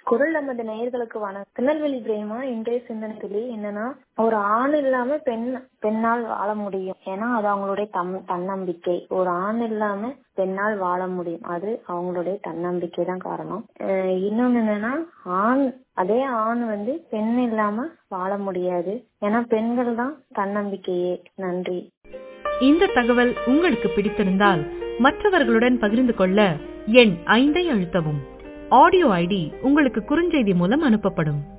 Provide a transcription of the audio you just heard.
குரல் நமது நேயர்களுக்கு வணக்கம் திருநெல்வேலி பிரேமா இன்றைய சிந்தனை துளி என்னன்னா ஒரு ஆண் இல்லாம பெண் பெண்ணால் வாழ முடியும் ஏன்னா அது அவங்களுடைய தம் தன்னம்பிக்கை ஒரு ஆண் இல்லாம பெண்ணால் வாழ முடியும் அது அவங்களுடைய தன்னம்பிக்கை தான் காரணம் அஹ் இன்னொன்னு என்னன்னா ஆண் அதே ஆண் வந்து பெண் இல்லாம வாழ முடியாது ஏன்னா பெண்கள் தான் தன்னம்பிக்கையே நன்றி இந்த தகவல் உங்களுக்கு பிடித்திருந்தால் மற்றவர்களுடன் பகிர்ந்து கொள்ள எண் ஐந்தை அழுத்தவும் ஆடியோ ஐடி உங்களுக்கு குறுஞ்செய்தி மூலம் அனுப்பப்படும்